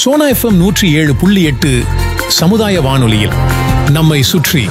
Sona FM நூற்றி ஏழு புள்ளி எட்டு சமுதாய வானொலியில் நம்மை சுற்றி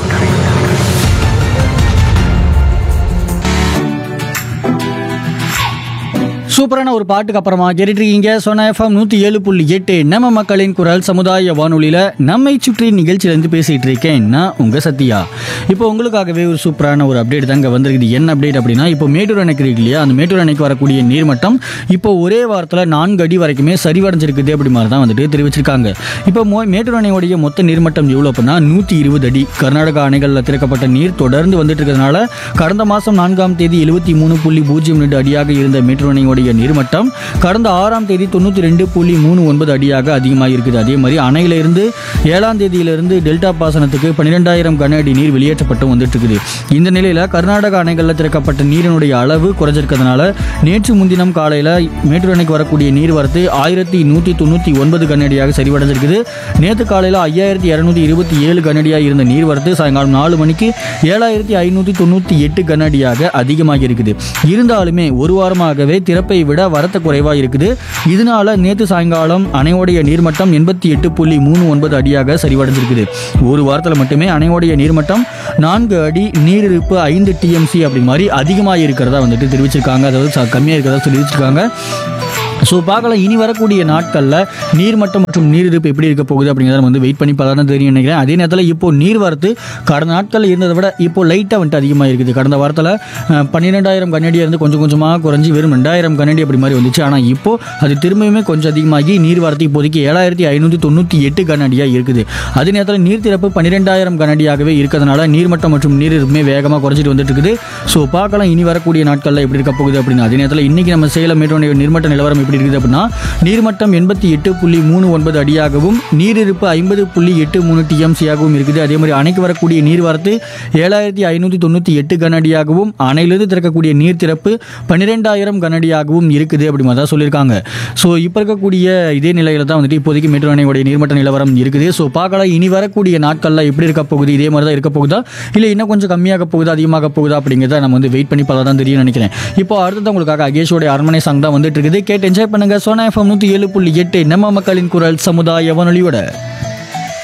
சூப்பரான ஒரு பாட்டுக்கு அப்புறமா கேட்டுட்டு இருக்கீங்க சொன்ன எஃப்எம் நூற்றி ஏழு புள்ளி எட்டு நம்ம மக்களின் குரல் சமுதாய வானொலியில் நம்மை சுற்றி நிகழ்ச்சியிலேருந்து பேசிகிட்டு இருக்கேன் நான் உங்கள் சத்யா இப்போ உங்களுக்காகவே ஒரு சூப்பரான ஒரு அப்டேட் தாங்க வந்திருக்குது என்ன அப்டேட் அப்படின்னா இப்போ மேட்டூர் அணைக்கு இருக்கு இல்லையா அந்த மேட்டூர் அணைக்கு வரக்கூடிய நீர்மட்டம் இப்போ ஒரே வாரத்தில் நான்கு அடி வரைக்குமே சரிவடைஞ்சிருக்குது அப்படி மாதிரி தான் வந்துட்டு தெரிவிச்சிருக்காங்க இப்போ மோ- மேட்டூர் அணையோடைய மொத்த நீர்மட்டம் எவ்வளோ அப்படின்னா நூற்றி இருபது அடி கர்நாடகா அணைகளில் திறக்கப்பட்ட நீர் தொடர்ந்து வந்துட்டு இருக்கிறதுனால கடந்த மாதம் நான்காம் தேதி எழுபத்தி மூணு புள்ளி பூஜ்ஜியம் ரெண்டு அடியாக இருந்த மேட்டூர் அணையோடைய நீர்மட்டம் கடந்த ஆறாம் தேதி தொண்ணூற்றி ரெண்டு புள்ளி மூணு ஒன்பது அடியாக அதிகமாக இருக்குது அதே மாதிரி அணையிலிருந்து ஏழாம் தேதியிலிருந்து டெல்டா பாசனத்துக்கு பன்னிரெண்டாயிரம் கன அடி நீர் வெளியேற்றப்பட்டு வந்துட்டு இருக்குது இந்த நிலையில் கர்நாடக அணைகளில் திறக்கப்பட்ட நீரினுடைய அளவு குறைஞ்சிருக்கிறதுனால நேற்று முன்தினம் காலையில் மேட்டூர் அணைக்கு வரக்கூடிய நீர்வரத்து ஆயிரத்தி நூற்றி தொண்ணூற்றி ஒன்பது கனஅடியாக சரிவடைஞ்சிருக்குது நேற்று காலையில் ஐயாயிரத்தி இரநூத்தி இருபத்தி ஏழு கனஅடியாக இருந்த நீர்வரத்து சாயங்காலம் நாலு மணிக்கு ஏழாயிரத்தி ஐநூற்றி தொண்ணூற்றி எட்டு கனஅடியாக அதிகமாக இருக்குது இருந்தாலுமே ஒரு வாரமாகவே திறப்பை விட வரத்து குறைவாக இருக்குது இதனால நேற்று சாயங்காலம் அணையோடைய நீர்மட்டம் எண்பத்தி எட்டு புள்ளி மூணு ஒன்பது அடியாக சரிவடைஞ்சிருக்குது ஒரு வாரத்தில் மட்டுமே அணையோடைய நீர்மட்டம் நான்கு அடி நீரிருப்பு ஐந்து டிஎம்சி அப்படி மாதிரி அதிகமாக இருக்கிறதா வந்துட்டு தெரிவிச்சிருக்காங்க அதாவது ச- கம்மியாக இருக்கிறதா தெரிவிச்சிருக்காங்க ஸோ பார்க்கலாம் இனி வரக்கூடிய நாட்களில் நீர்மட்டம் மற்றும் நீரிருப்பு எப்படி இருக்க போகுது அப்படிங்கிறத நம்ம வந்து வெயிட் பண்ணி பார்த்தா தான் தெரியும் நினைக்கிறேன் அதே நேரத்தில் இப்போ நீர் வரத்து கடந்த நாட்களில் இருந்ததை விட இப்போ லைட்டாக வந்துட்டு அதிகமாக இருக்குது கடந்த வாரத்தில் பன்னிரெண்டாயிரம் கன்னடியாக இருந்து கொஞ்சம் கொஞ்சமாக குறைஞ்சி வெறும் ரெண்டாயிரம் கன்னடி அப்படி மாதிரி வந்துச்சு ஆனால் இப்போ அது திரும்பியுமே கொஞ்சம் அதிகமாகி நீர் வரத்து இப்போதைக்கு ஏழாயிரத்தி ஐநூற்றி தொண்ணூற்றி எட்டு கனஅடியாக இருக்குது அதே நேரத்தில் நீர் திறப்பு பன்னிரெண்டாயிரம் கனஅடியாகவே இருக்கிறதுனால நீர்மட்டம் மற்றும் நீரிருப்புமே வேகமாக குறைஞ்சிட்டு வந்துட்டு இருக்குது ஸோ பார்க்கலாம் இனி வரக்கூடிய நாட்களில் எப்படி இருக்க போகுது அப்படின்னு அதே நேரத்தில் இன்னைக்கு நம்ம சேலம் மேட்டோடைய நீர்மட்ட நிலவரம் எப்படி இருக்குது அப்படின்னா நீர்மட்டம் எண்பத்தி எட்டு புள்ளி மூணு ஒன்பது அடியாகவும் நீரிருப்பு ஐம்பது புள்ளி எட்டு மூணு டிஎம்சியாகவும் இருக்குது அதே மாதிரி அணைக்கு வரக்கூடிய நீர் வரத்து ஏழாயிரத்தி ஐநூற்றி தொண்ணூற்றி எட்டு கனஅடியாகவும் அணையிலிருந்து திறக்கக்கூடிய நீர் திறப்பு பன்னிரெண்டாயிரம் கனஅடியாகவும் இருக்குது அப்படி மாதிரி தான் சொல்லியிருக்காங்க ஸோ இப்போ இருக்கக்கூடிய இதே நிலையில தான் வந்துட்டு இப்போதைக்கு மேட்டூர் அணையுடைய நீர்மட்ட நிலவரம் இருக்குது ஸோ பார்க்கலாம் இனி வரக்கூடிய நாட்களில் எப்படி இருக்க போகுது இதே மாதிரி தான் இருக்க போகுதா இல்லை இன்னும் கொஞ்சம் கம்மியாக போகுதா அதிகமாக போகுதா அப்படிங்கிறத நம்ம வந்து வெயிட் பண்ணி பார்த்தா தான் தெரியும் நினைக்கிறேன் இப்போ அடுத்தது உங்களுக்காக அகேஷோடைய அரண்மனை சாங் தான் வந்துட்டு இருக்குது கேட்டு என்ஜாய் பண்ணுங்க சோனா எஃப்எம் நூற்றி ஏழு புள்ளி எட்டு நம்ம மக்களின் குரல் சமுதாய வானொலியோட